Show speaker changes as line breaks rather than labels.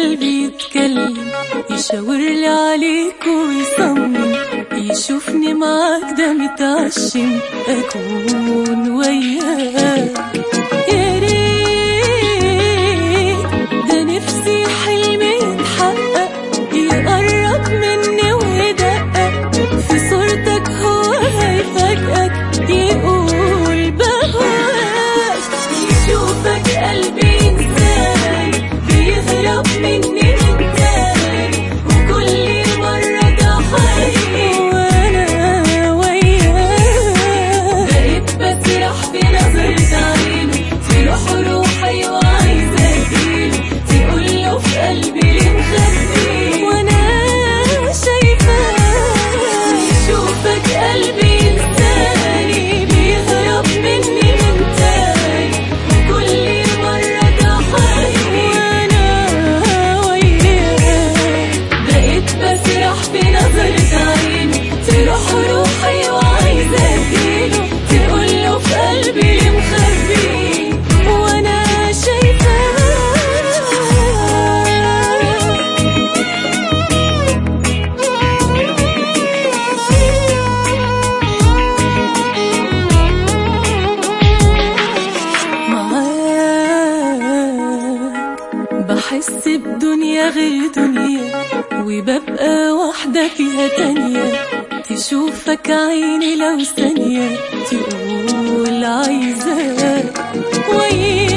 قلبي يتكلم يشاور لي عليك ويصمم يشوفني معاك ده متعشم أكون وياك يا ريت ده نفسي حلمي يتحقق يقرب مني ويدقق في صورتك هو هيفاجئك يقول بهواك يشوفك قلبي انسان بيهرب مني من تاني وكل مرة ده حقيقي وانا وياك بقيت بسرح بنظرة عينه تروح روحي وعايزة اجيله تقول له في قلبي ليه مخبيه وانا شايفاك يشوفك قلبي انساني بيهرب مني من تاني وكل مرة ده حقيقي وانا وياك بقيت بسرح بنظرة عينه تروح روحي وعايزة اجيله تقول له في قلبي ليه مخبيه وانا شايفاك معاك بحس بدنيا غير دنيا وببقى واحدة فيها تانية تشوفك عيني لو ثانية تقول عايزاك وياك